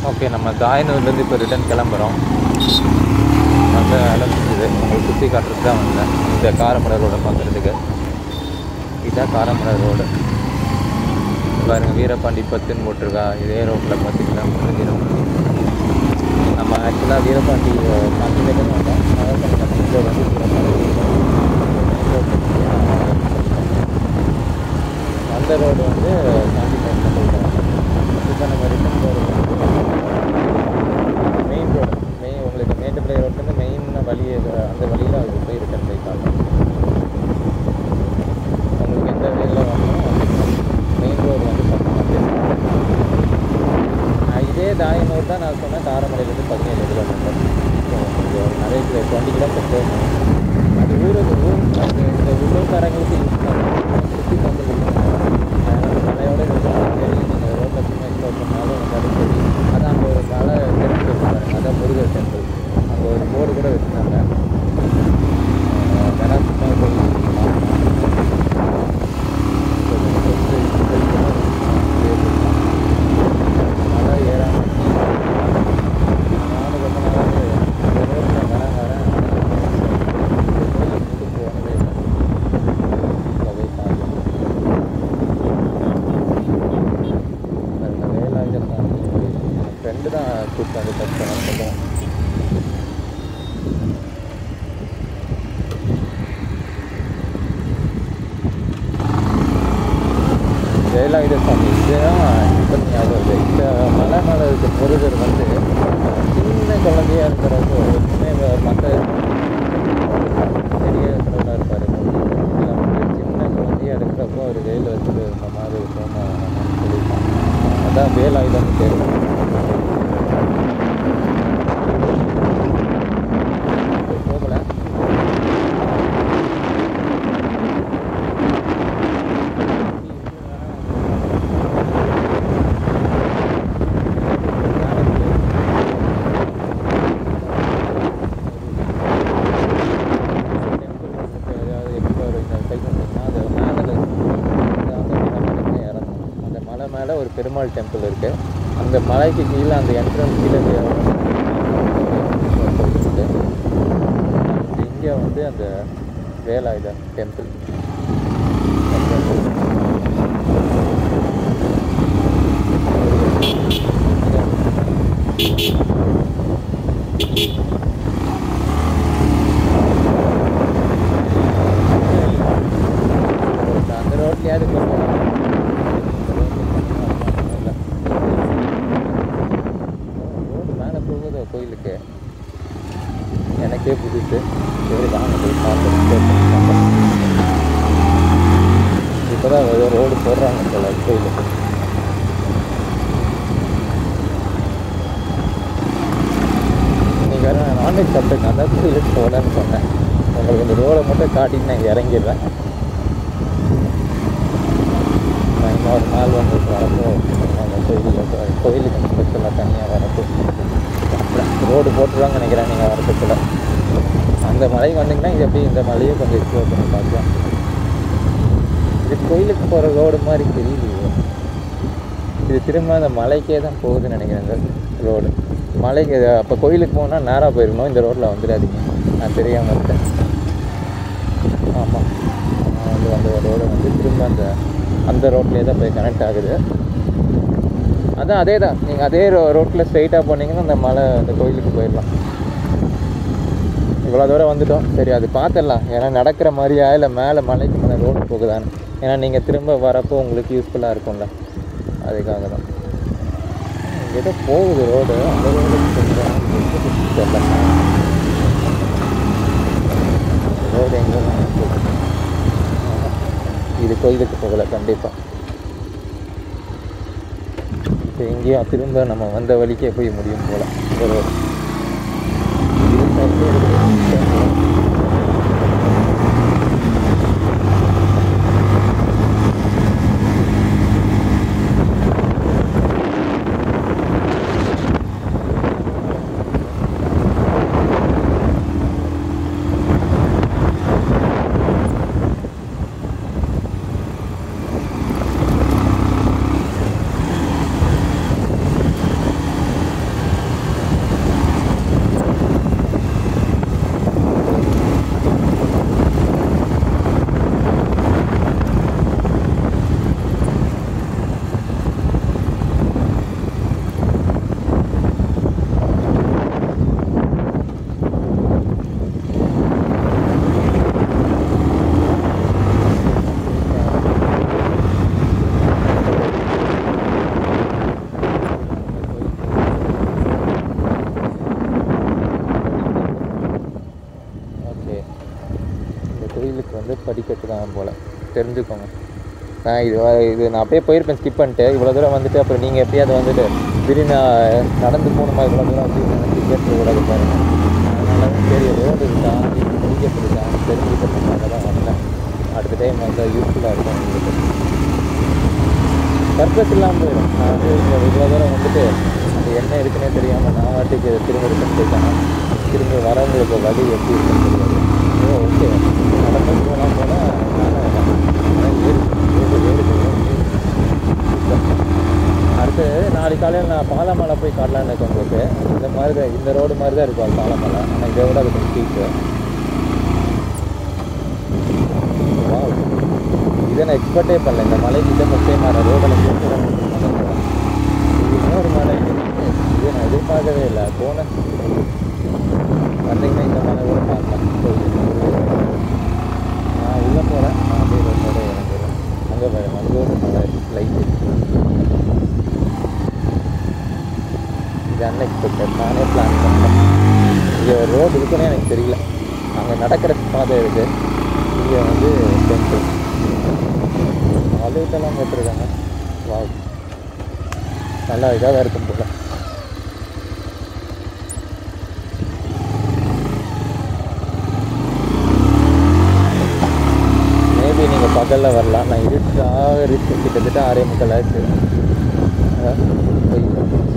Okay நம்ம தாயனூர்லேருந்து இப்போ return கிளம்புறோம் நல்ல வேலை முடிஞ்சுது உங்களுக்கு சுற்றி காட்டுறதுக்கு தான் வந்தேன் இந்த காரமடை ரோடை பார்க்குறதுக்கு இதுதான் காரமடை ரோடு பாருங்க வீரபாண்டி பத்துன்னு போட்டிருக்கா இதே ரோட்டில் பத்து கிலோமீட்டர் வீரபாண்டி நம்ம ஆக்சுவலாக வீரபாண்டி காஞ்சிலேருந்து வந்தோம் அதனால் நம்ம இந்த வந்து வீரபாண்டி அந்த ரோடு வந்து காஞ்சிபுரம் போயிட்டோம் இப்போ நம்ம ரிட்டன் போகிறது வந்து மெயின் ரோடு மெயின் உங்களுக்கு மேட்டுப்பிள்ளை ரோட்லேருந்து மெயின் வழி எது- அந்த வழியில் அது போய் ரிட்டன் போய் காட்டும் உங்களுக்கு எந்த வழியில் வரணும் மெயின் ரோடு வந்து பக்கம் நான் இதே தாயனூர் தான் நான் சொன்னேன் காரமடையிலேருந்து பதினேழு கிலோமீட்டர் ஸோ கொஞ்சம் நிறைய கிலோ டுவெண்ட்டி கிலோமீட்டர் போகணும் அது ஊருக்கு ஊர் அந்த இந்த உள்ளூர்காரங்களுக்கு யூஸ் பண்ணணும் சுற்றி வந்து மலையோட சரி நீங்கள் ரோட்டில் சின்ன எக்ஸ்ப்ளோர் பண்ணாலும் வந்தாலும் சரி அதான் அங்கே ஒரு மலை டெம்பிள் வச்சுருக்காங்க அதான் முருகர் டெம்பிள் அங்கே ஒரு போர்டு கூட வச்சுருந்தாங்க வேணா சும்மா போய் மலை ஏறாம நானும் ரொம்ப நாளாவே இந்த ரோட்டில் வரேன் வரேன் கோயிலுக்கு போனதே இல்லை போய் பார்க்கணும் அந்த வேலாயுத சாமி ஃப்ரெண்டு தான் கூப்பிட்டு வந்து டச் பண்ண சொல்லுவோம் வேலாயுத சாமி இதுதான் இப்போ ஞாபகம் வருது இந்த மலை மேலே இருக்க முருகர் வந்து சின்ன குழந்தையா இருக்கிறப்போ எப்பவுமே மற்ற பெரிய கடவுளாக இருப்பார் சின்ன குழந்தையா இருக்கிறப்போ அவர் வேல் வச்சுட்டு இருந்த மாதிரி இருக்கும்னு சொல்லியிருப்பாங்க அதான் வேலாயுதம் பேர் போகல அந்த மலை மேலே ஒரு பெருமாள் டெம்பிள் இருக்கு அந்த மலைக்கு கீழே அந்த என்ட்ரன்ஸ் கீழே இங்கே வந்து அந்த வேலாயுத டெம்பிள் அந்த ரோட்லயாவது கொஞ்சம் ரோடு மேலே போகுதோ கோயிலுக்கு எனக்கே புதுசு சரி வாங்க போய் பார்த்து இப்போதான் ஏதோ ரோடு போடுறாங்க போல கோயிலுக்கு இன்னைக்கு வேறு நான் நான்வெஜ் சாப்பிட்டு நான் தான் கோயிலுக்கு போகலன்னு சொன்னேன் உங்களுக்கு இந்த ரோடை மட்டும் காட்டிட்டு நான் இறங்கிடுவேன் நான் இன்னொரு நாள் வந்து வரப்போ அந்த கோயிலில் கோயிலுக்கு ஸ்பெஷலாக தனியாக வரப்போ ரோடு போட்டுருவாங்க நினைக்கிறேன் நீங்கள் வரத்துக்குள்ள அந்த மலை வந்தீங்கன்னா இது எப்படி இந்த மலையை கொஞ்சம் எக்ஸ்ப்ளோர் பண்ணி பார்க்கலாம் இது கோயிலுக்கு போகிற ரோடு மாதிரி தெரியலையே இது திரும்ப அந்த மலைக்கே தான் போகுதுன்னு நினைக்கிறேன் இந்த ரோடு மலைக்கு அப்போ கோயிலுக்கு போனால் நேராக போயிருக்கணும் இந்த ரோட்டில் வந்துடாதீங்க நான் தெரியாமல் இருக்கேன் ஆமாம் வந்து அந்த ரோடு வந்து திரும்ப அந்த அந்த ரோட்லேயே தான் போய் கனெக்ட் ஆகுது அதான் அதே தான் நீங்கள் அதே ரோ ரோட்டில் ஸ்ட்ரைட்டாக போனீங்கன்னா அந்த மலை அந்த கோயிலுக்கு போயிடலாம் இவ்வளோ தூரம் வந்துட்டோம் சரி அது பார்த்துடலாம் ஏன்னா நடக்கிற மாதிரியா இல்லை மேலே மலைக்கு மேலே ரோடு போகுதான்னு ஏன்னா நீங்கள் திரும்ப வரப்போ உங்களுக்கு யூஸ்ஃபுல்லாக இருக்கும்ல அதுக்காக தான் இங்க ஏதோ போகுது ரோடு அந்த ரோடு கொஞ்சம் தெரியல ரோடு எங்கே போகுது ஆமா. இது கோயிலுக்கு போகலை கண்டிப்பாக இப்போ எங்கேயும் திரும்ப நம்ம வந்த வழிக்கே போய் முடியும் போல இந்த ரோடு இது சைட்லயே இருக்குது. தான் போல் தெரிஞ்சுக்கோங்க நான் இது வ- இது நான் அப்படியே போயிருப்பேன் ஸ்கிப் பண்ணிட்டு இவ்வளோ தூரம் வந்துட்டு அப்புறம் நீங்கள் எப்படியாவது வந்துட்டு திடீர்னு நான் நடந்து போகணுமா இவ்வளோ தூரம் அப்படின்னு நினச்சி கேட்டுக்கூடாது பாருங்க அதனால சரி ரோடு இருக்கா படிக்கட்டு இருக்கா தெரிஞ்சுக்கிறதுக்காக தான் வந்தேன் அடுத்த டைம் வந்தால் யூஸ்ஃபுல்லாக இருக்கும் உங்களுக்கு பர்பஸ் இல்லாமல் போயிடும் நான் வந்து இங்கே இவ்வளோ தூரம் வந்துட்டு அது என்ன இருக்குன்னே தெரியாமல் நான் வாட்டுக்கு திரும்ப ரிட்டன் போயிட்டேன்னா திரும்பி வரவங்களுக்கு வழி எப்படி இருக்குன்னு தெரியாது ஓ ஓகே நடந்து போனால் போனால் ஏறு ஏறு ஏறு அடுத்து நாளைக்கு காலையில் நான் பாலமலை போய் காட்டலான்னு இருக்கேன் உங்களுக்கு இந்த மாதிரி தான் இந்த ரோடு மாதிரி தான் இருக்கும் அது பாலமலை ஆனால் இதை விட அது கொஞ்சம் ஸ்ட்ரீட்டு வாவ் இதை நான் எக்ஸ்பெக்டே பண்ணல இந்த மலைக்கு இதை முக்கிய மலை ரோடில் போட்டு இது இன்னொரு மலை இது நான் எதிர்பார்க்கவே இல்லை போனேன் வந்தீங்கன்னா இந்த மலை கூட பார்க்கலாம் நான் உள்ளே போகிறேன் நான் அப்படியே ரோட்டோட இறங்குறேன் அங்கே பாருங்க அங்கே ஒரு மலை லைட்டு இது அன்எக்ஸ்பெக்டட் நானே பிளான் பண்ணேன் இங்கே ஒரு ரோடு இருக்குன்னு எனக்கு தெரியல அங்கே நடக்கிற பாதை இருக்குது இங்கே வந்து டெம்பிள் அழுத்தெல்லாம் போட்டிருக்காங்க வா நல்லா இதாக தான் இருக்கும் போல மேபி நீங்கள் பகலில் வரலாம் நான் இருட்டாக இருக்கு கிட்டத்தட்ட ஆறே முக்கால் ஆச்சு அஹ், போய்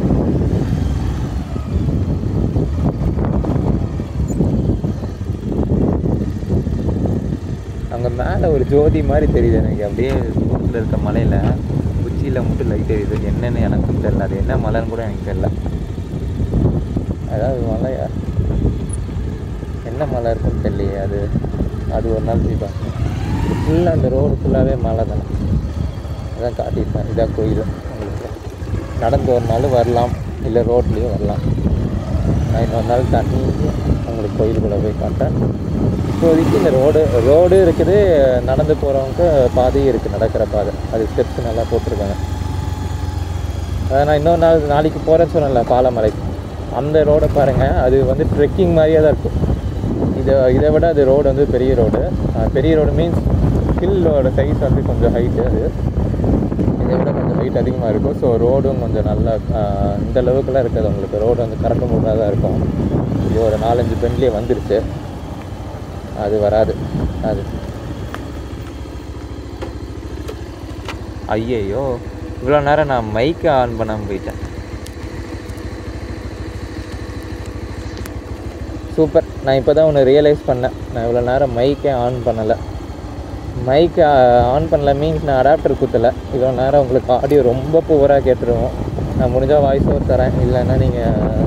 அங்கே மேலே ஒரு ஜோதி மாதிரி தெரியுது எனக்கு அப்படியே தூரத்தில் இருக்க மலையில் உச்சியில் மட்டும் லைட் தெரியுது என்னன்னு எனக்கும் தெரியல அது என்ன மலைன்னு கூட எனக்கு தெரியல அதாவது மலையா என்ன மலை இருக்குன்னு தெரியலையே அது அது ஒரு நாள் போய் பார்க்கணும் ஃபுல்லாக அந்த ரோடு ஃபுல்லாகவே மலை தானே அதான் காட்டியிருப்பேன் இதான் கோயில் உங்களுக்கு நடந்து ஒரு நாள் வரலாம் இல்லை ரோட்லேயும் வரலாம் நான் இன்னொரு நாள் தண்ணி உங்களுக்கு கோயிலுக்குள்ளே போய் காட்டேன் இப்போதைக்கு இந்த ரோடு ரோடு இருக்குது நடந்து போகிறவங்க பாதையும் இருக்குது நடக்கிற பாதை அது ஸ்டெப்ஸ் நல்லா போட்டிருக்காங்க அதான் நான் இன்னொரு நாள் நாளைக்கு போகிறேன்னு சொன்னேன்ல பாலமலை அந்த ரோடை பாருங்கள் அது வந்து ட்ரெக்கிங் மாதிரியே தான் இருக்கும் இதை இதை விட அது ரோடு வந்து பெரிய ரோடு பெரிய ரோடு மீன்ஸ் ஹில்லோட சைஸ் வந்து கொஞ்சம் ஹைட்டு அது இதை விட கொஞ்சம் ஹைட் அதிகமாக இருக்கும் ஸோ ரோடும் கொஞ்சம் நல்லா ஆஹ், இந்த அளவுக்குலாம் இருக்காது உங்களுக்கு ரோடு வந்து கரண்டு மூடாக தான் இருக்கும் இது ஒரு நாலஞ்சு பெண்ட்லேயே வந்துருச்சு அது வராது அது ஐயையோ இவ்வளோ நேரம் நான் மைக்கை ஆன் பண்ணாமல் போயிட்டேன் சூப்பர் நான் இப்போ தான் ஒன்று ரியலைஸ் பண்ணேன் நான் இவ்வளோ நேரம் மைக்கே ஆன் பண்ணலை மைக்கை ஆன் பண்ணல மீன்ஸ் நான் அடாப்டர் குத்தலை இவ்வளோ நேரம் உங்களுக்கு ஆடியோ ரொம்ப புவராக கேட்டுருவோம் நான் முடிஞ்சால் வாய்ஸ் ஓவர் தரேன் இல்லைன்னா நீங்கள்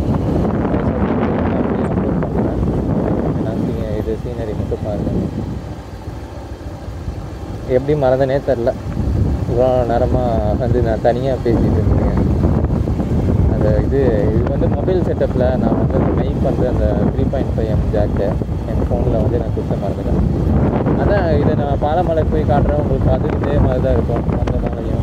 நீங்கள் இது சீனரி மட்டும் பாருங்கள் எப்படி மறந்தனே தெரில இவ்வளோ நேரமாக வந்து நான் தனியாக பேசிட்டு இருந்தேன் அந்த இது இது வந்து மொபைல் செட்டப்பில் நான் வந்து அந்த மைக் வந்து அந்த three point five M jack என் ஃபோனில் வந்து நான் கொடுத்த மறந்துட்டேன் அதான் இதை நான் பாலமலை போய் காட்டுறேன் உங்களுக்கு அது இதே மாதிரி தான் இருக்கும் அந்த மலையும்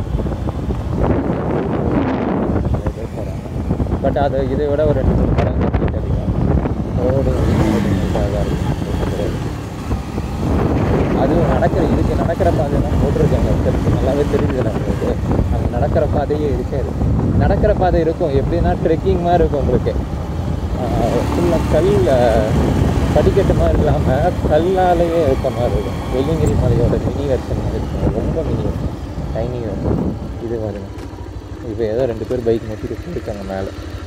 பட் அது இதை விட ஒரு ரெண்டு மூணு மடங்கு heat அதிகம் ரோடு இதாக தான் இருக்கும் அதுவும் நடக்கிற இதுக்கு நடக்கிற பாதையெல்லாம் போட்டிருக்காங்க ஸ்டெப்ஸ் நல்லாவே தெரியுதுல உங்களுக்கு அங்கே நடக்கிற பாதையே இருக்காது நடக்கிற பாதை இருக்கும் எப்படின்னா ட்ரெக்கிங் மாதிரி இருக்கும் உங்களுக்கு ஃபுல்லாக கல் படிக்கட்டு மாதிரி இல்லாமல் கல்லாலேயே இருக்க மாதிரி இருக்கும் வெள்ளிங்கிரி மலையோட மினி வெர்ஷன் மாதிரி இருக்கும் ரொம்ப மினி வெர்ஷன் டைனி வெர்ஷன் இது பாருங்க இப்போ ஏதோ ரெண்டு பேர் பைக் நிறுத்திட்டு போயிருக்காங்க மேலே